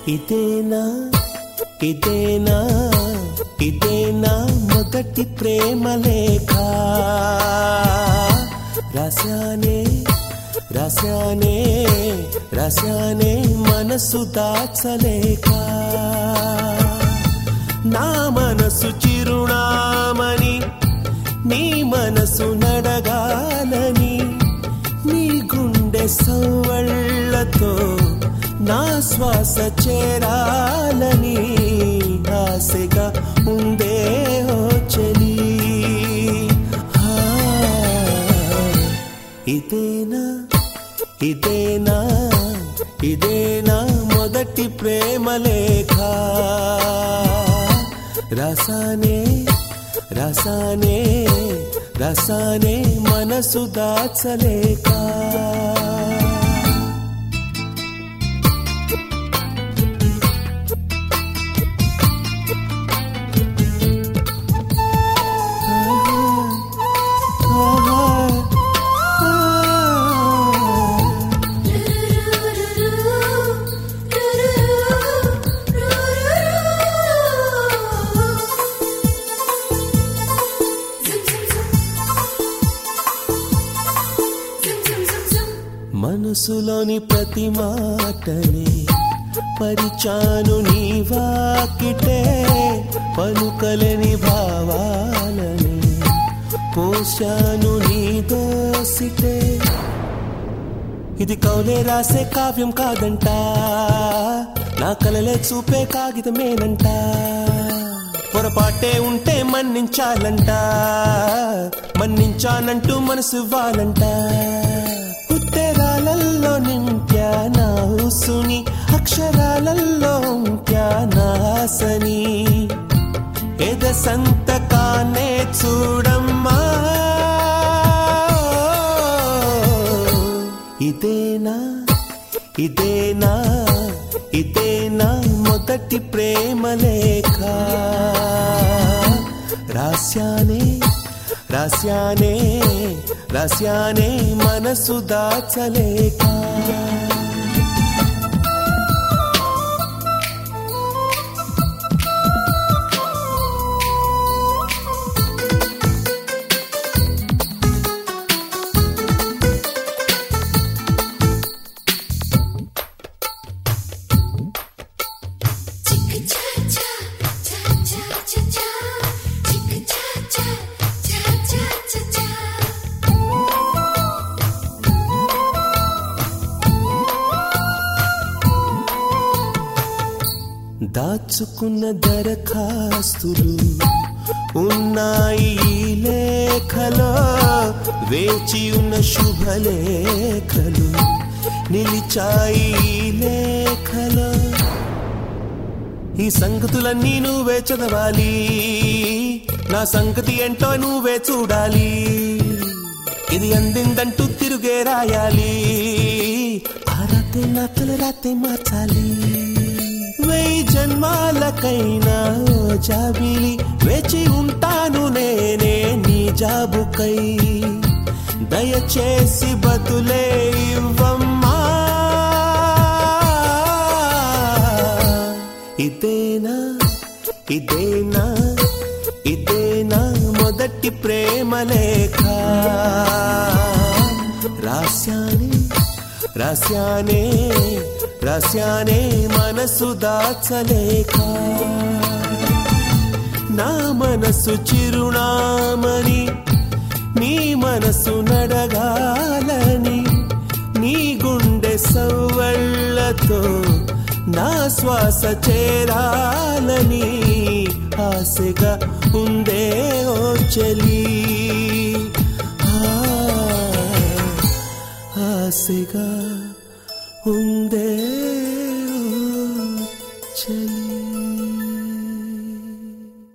ఇదేనా ఇదేనా ఇదేనా మొదటి ప్రేమ లేఖ రసానే రసానే రసానే మనసు దాచలేక నా మనసు చిరునామని నీ మనసు నడగాలని నీ గుండె సవ్వళ్ళతో నా శ్వాస చేరాలని ఆశగా ఉందే ఓ చెలి ఆ, ఇదేనా ఇదేనా ఇదేనా మొదటి ప్రేమ లేఖ రసానే రసానే రసానే మనసు దాచలేక మనసులోని ప్రతి మాటనే పరిచాను నీ వాకిటే పలుకలేని భావాలని పోశాను నీ దోసిటే ఇది కౌలే రాసే కావ్యం కాదంట నా కలలే చూపే కాగితమేనంట పొరపాటే ఉంటే మన్నించాలంట మన్నించానంటూ మనసు ఇవ్వాలంట ఉత్తరాలలో నింప్యా నా ఊసుని అక్షరాలలో ఉంప్యా నా ఆశని ఎద సంతకానే చూడమ్మా ఇదేనా ఇదేనా ఇదేనా మొదటి ప్రేమ లేఖ రాస్యానే రాస్యానే రాస్యానే మనసు దాచలేక దాచుకున్న దరఖాస్తులు ఉన్నాయి ఈ లేఖలో వేచి ఉన్న శుభలేఖలు నిలిచాయి ఈ లేఖలో ఈ సంగతులన్నీ నువ్వే చదవాలి నా సంగతి ఏంటో నువ్వే చూడాలి ఇది అందిందంటూ తిరుగే రాయాలి ఆ రాతే నా తల రాతే మార్చాలి వెయ్యి జన్మాలకైనా ఓ జాబిలి వేచి ఉంటాను నేనే నీ జాబుకై దయచేసి బతులే ఇవ్వమ్మా ఇదేనా ఇదేనా ఇదేనా మొదటి ప్రేమ లేఖ రాస్యానే రాస్యానే రాస్యానే మనసు దాచలేక నా మనసు చిరునామని నీ మనసు నడగాలని నీ గుండె సవ్వళ్ళతో నా శ్వాస చేరాలని ఆశగా ఉందే ఓ చెలి ఆ, ఆశగా ఉందే